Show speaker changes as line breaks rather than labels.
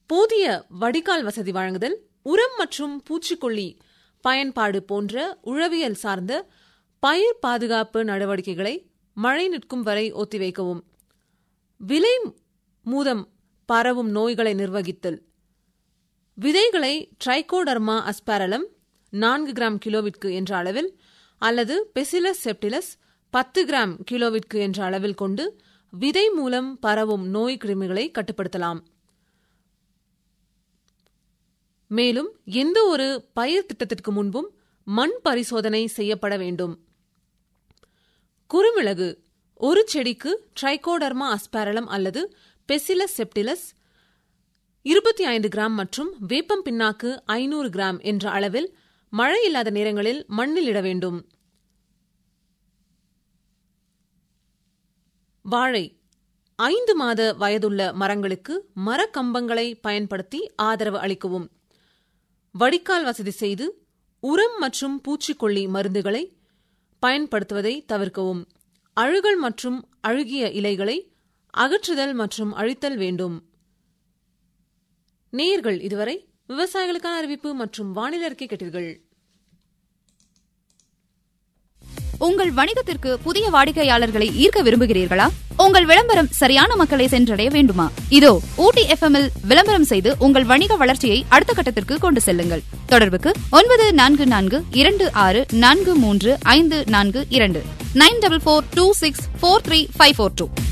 போதிய வடிகால் வசதி வழங்குதல் உரம் மற்றும் பூச்சிக்கொல்லி பயன்பாடு போன்ற உழவியல் சார்ந்த பயிர் பாதுகாப்பு நடவடிக்கைகளை மழை நிற்கும் வரை ஒத்திவைக்கவும் விலை மூதம் பரவும் நோய்களை நிர்வகித்தல் விதைகளை ட்ரைகோடர்மா அஸ்பாரலம் நான்கு கிராம் கிலோவிற்கு என்ற அளவில் அல்லது பெசிலஸ் செப்டிலஸ் பத்து கிராம் கிலோவிற்கு என்ற அளவில் கொண்டு விதை மூலம் பரவும் நோய் கிருமிகளை கட்டுப்படுத்தலாம் மேலும் எந்த ஒரு பயிர் திட்டத்திற்கு முன்பும் மண் பரிசோதனை செய்யப்பட வேண்டும் குறுமிளகு ஒரு செடிக்கு ட்ரைகோடர்மா அஸ்பாரலம் அல்லது பெசிலஸ் செப்டிலஸ் இருபத்தி ஐந்து கிராம் மற்றும் வேப்பம் பின்னாக்கு ஐநூறு கிராம் என்ற அளவில் மழை இல்லாத நேரங்களில் மண்ணில் இட வேண்டும் வாழை ஐந்து மாத வயதுள்ள மரங்களுக்கு மரக்கம்பங்களை பயன்படுத்தி ஆதரவு அளிக்கவும் வடிகால் வசதி செய்து உரம் மற்றும் பூச்சிக்கொல்லி மருந்துகளை பயன்படுத்துவதை தவிர்க்கவும் அழுகல் மற்றும் அழுகிய இலைகளை அகற்றுதல் மற்றும் அழித்தல் வேண்டும் நேயர்கள் இதுவரை விவசாயிகளுக்கான அறிவிப்பு மற்றும் வானிலை அறிக்கை கேட்டீர்கள்
உங்கள் வணிகத்திற்கு புதிய வாடிக்கையாளர்களை ஈர்க்க விரும்புகிறீர்களா உங்கள் விளம்பரம் சரியான மக்களை சென்றடைய வேண்டுமா இதோ ஊட்டி எஃப்எம் இல் விளம்பரம் செய்து உங்கள் வணிக வளர்ச்சியை அடுத்த கட்டத்திற்கு கொண்டு செல்லுங்கள் தொடர்புக்கு ஒன்பது நான்கு நான்கு இரண்டு ஆறு நான்கு மூன்று ஐந்து நான்கு இரண்டு nine double four two six four three five four two